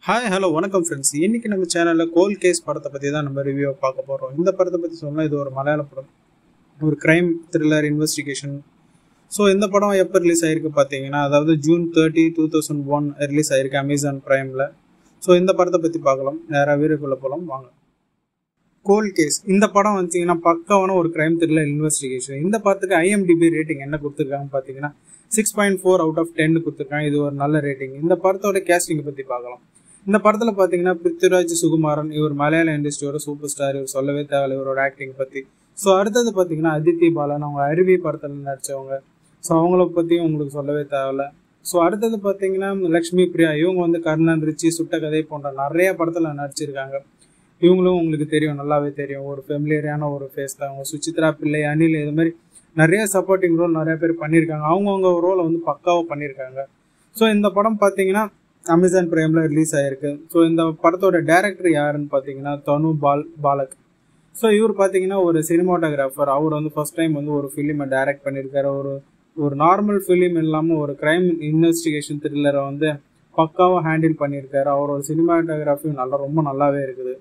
hi hello வணக்கம் friends இன்னைக்கு நம்ம சேனலில் கோல் கேஸ் படத்தை பற்றி தான் நம்ம ரிவ்யூ பார்க்க போகிறோம் இந்த படத்தை பற்றி சொன்னால் இது ஒரு மலையாள படம் ஒரு கிரைம் த்ரில்லர் இன்வெஸ்டிகேஷன் ஸோ இந்த படம் எப்போ ரிலீஸ் ஆயிருக்கு பார்த்தீங்கன்னா அதாவது June thirty two thousand one release ஆயிருக்கு அமேசான் ப்ரைமில் ஸோ இந்த படத்தை பற்றி பார்க்கலாம் நேராக வீரக்குள்ளே போகலாம் வாங்க கோல் கேஸ் இந்த படம் வந்துச்சிங்கன்னா பக்காவான ஒரு கிரைம் த்ரில்லர் இன்வெஸ்டிகேஷன் இந்த படத்துக்கு ஐஎம்டிபி ரேட்டிங் என்ன கொடுத்துருக்காங்க பார்த்தீங்கன்னா six point four out of ten கொடுத்துருக்காங்க இது ஒரு நல்ல ரேட்டிங் இந்த படத்தோட கேஸ்டிங்கை பற்றி பார்க்கலாம் இந்த படத்தில் பார்த்தீங்கன்னா பிருத்விராஜ் சுகுமாரன் இவர் மலையாள இண்டஸ்ட்ரியோட சூப்பர் ஸ்டார் இவர் சொல்லவே தேவையில்ல இவரோட ஆக்டிங் பற்றி ஸோ அடுத்தது பார்த்தீங்கன்னா அதித்தி பாலன் அவங்க அருவி படத்தில் நடித்தவங்க ஸோ அவங்கள பற்றியும் உங்களுக்கு சொல்லவே தேவையில்ல ஸோ அடுத்தது பார்த்தீங்கன்னா லக்ஷ்மி பிரியா இவங்க வந்து கர்ணன் ரிச்சி சுட்ட கதை போன்ற நிறைய படத்தில் நடிச்சிருக்காங்க இவங்களும் உங்களுக்கு தெரியும் நல்லாவே தெரியும் ஒரு ஃபெமிலியரான ஒரு ஃபேஸ் தான் அவங்க சுசித்ரா பிள்ளை அனில் இது மாதிரி நிறைய சப்போர்ட்டிங் ரோல் நிறைய பேர் பண்ணியிருக்காங்க அவங்கவுங்க ரோலை வந்து பக்காவாக பண்ணியிருக்காங்க ஸோ இந்த படம் பார்த்தீங்கன்னா அமேசான் பிரைமில் ரிலீஸ் ஆகிருக்கு ஸோ இந்த படத்தோட டேரக்டர் யாருன்னு பார்த்தீங்கன்னா தனு பால் பாலக் ஸோ இவர் பார்த்தீங்கன்னா ஒரு சினிமாட்டோகிராஃபர் அவர் வந்து ஃபர்ஸ்ட் டைம் வந்து ஒரு ஃபிலிமை டைரக்ட் பண்ணியிருக்காரு ஒரு ஒரு நார்மல் ஃபிலிம் இல்லாமல் ஒரு கிரைம் இன்வெஸ்டிகேஷன் த்ரில்லரை வந்து பக்காவாக ஹேண்டில் பண்ணியிருக்காரு அவரோட சினிமாட்டோகிராஃபி நல்லா ரொம்ப நல்லாவே இருக்குது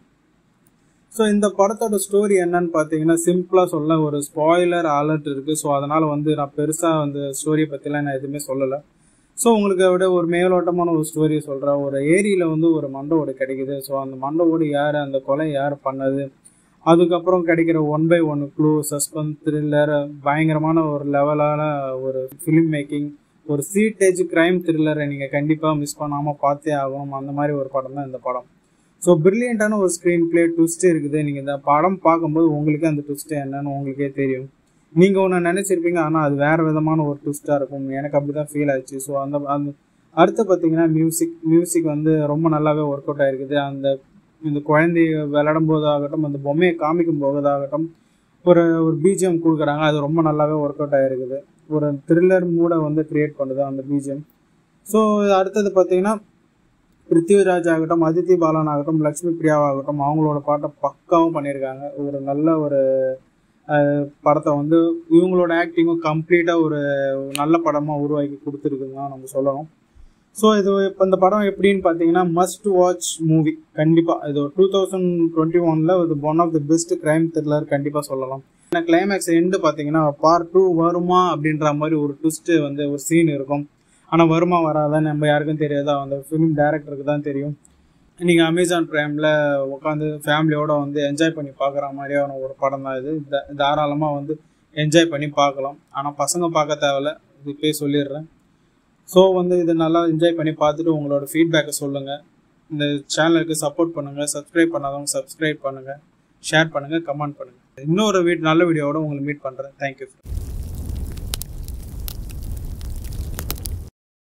ஸோ இந்த படத்தோட ஸ்டோரி என்னன்னு பார்த்தீங்கன்னா சிம்பிளாக சொல்ல ஒரு ஸ்பாய்லர் அலர்ட் இருக்குது ஸோ அதனால் வந்து நான் பெருசாக அந்த ஸ்டோரியை பற்றிலாம் நான் எதுவுமே சொல்லலை ஸோ உங்களுக்கு விட ஒரு மேலோட்டமான ஒரு ஸ்டோரியை சொல்கிறேன் ஒரு ஏரியில் வந்து ஒரு மண்டை ஓடு கிடைக்குது ஸோ அந்த மண்டை ஓடு யார் அந்த கொலை யார் பண்ணது அதுக்கப்புறம் கிடைக்கிற one by one clue suspense thriller பயங்கரமான ஒரு லெவலான ஒரு ஃபிலிம் மேக்கிங் ஒரு சீட்டேஜ் கிரைம் த்ரில்லரை நீங்கள் கண்டிப்பாக மிஸ் பண்ணாமல் பார்த்தே ஆகணும் அந்த மாதிரி ஒரு படம் தான் இந்த படம் ஸோ பிரில்லியண்ட்டான ஒரு ஸ்க்ரீன் பிளே ட்விஸ்ட் இருக்குது நீங்கள் இந்த படம் பார்க்கும்போது உங்களுக்கே அந்த ட்விஸ்ட் என்னன்னு உங்களுக்கே தெரியும் நீங்கள் ஒன்று நினச்சிருப்பீங்க ஆனால் அது வேறு விதமான ஒரு ட்விஸ்ட்டாக இருக்கும் எனக்கு அப்படி தான் ஃபீல் ஆச்சு ஸோ அந்த அந்த அடுத்து பார்த்தீங்கன்னா மியூசிக் மியூசிக் வந்து ரொம்ப நல்லாவே ஒர்க் அவுட் ஆகிருக்குது அந்த இந்த குழந்தைய விளையாடும் போதாகட்டும் அந்த பொம்மையை காமிக்கும் போதாகட்டும் ஒரு ஒரு பிஜிஎம் கொடுக்குறாங்க அது ரொம்ப நல்லாவே ஒர்க் அவுட் ஆகிருக்குது ஒரு த்ரில்லர் மூடை வந்து க்ரியேட் பண்ணுது அந்த பிஜிஎம் ஸோ அடுத்தது பார்த்தீங்கன்னா பிருத்திவிராஜ் ஆகட்டும் அதித்தி பாலன் ஆகட்டும் லக்ஷ்மி பிரியாவாகட்டும் அவங்களோட பாட்டை பக்காவும் பண்ணியிருக்காங்க ஒரு நல்ல ஒரு படத்தை வந்து இவங்களோட ஆக்டிங்கும் கம்ப்ளீட்டாக ஒரு நல்ல படமாக உருவாக்கி கொடுத்துருக்குங்க நம்ம சொல்லணும் ஸோ இது இப்போ இந்த படம் எப்படின்னு பார்த்தீங்கன்னா மஸ்ட் வாட்ச் மூவி கண்டிப்பாக இது டூ தௌசண்ட் டுவெண்ட்டி ஒனில் இது one of the best crime thriller கண்டிப்பாக சொல்லலாம் ஏன்னா கிளைமேக்ஸ் எண்டு பார்த்தீங்கன்னா பார்ட் டூ வருமா அப்படின்ற மாதிரி ஒரு ட்விஸ்ட்டு வந்து ஒரு சீன் இருக்கும் ஆனால் வருமா வராதான்னு நம்ம யாருக்கும் தெரியாதா அந்த ஃபிலிம் டேரக்டருக்கு தான் தெரியும் நீங்கள் அமேசான் ப்ரைமில் உட்காந்து ஃபேமிலியோடு வந்து என்ஜாய் பண்ணி பார்க்குற மாதிரியான ஒரு படம் தான் இது தாராளமாக வந்து என்ஜாய் பண்ணி பார்க்கலாம் ஆனால் பசங்க பார்க்க தேவையில்ல இது போய் சொல்லிடுறேன் ஸோ வந்து இது நல்லா என்ஜாய் பண்ணி பார்த்துட்டு உங்களோட ஃபீட்பேக்கை சொல்லுங்கள் இந்த சேனலுக்கு சப்போர்ட் பண்ணுங்கள் சப்ஸ்கிரைப் பண்ணாதவங்க சப்ஸ்கிரைப் பண்ணுங்கள் ஷேர் பண்ணுங்கள் கமெண்ட் பண்ணுங்கள் இன்னொரு வீட் நல்ல வீடியோவோட உங்களை மீட் பண்ணுறேன் தேங்க்யூ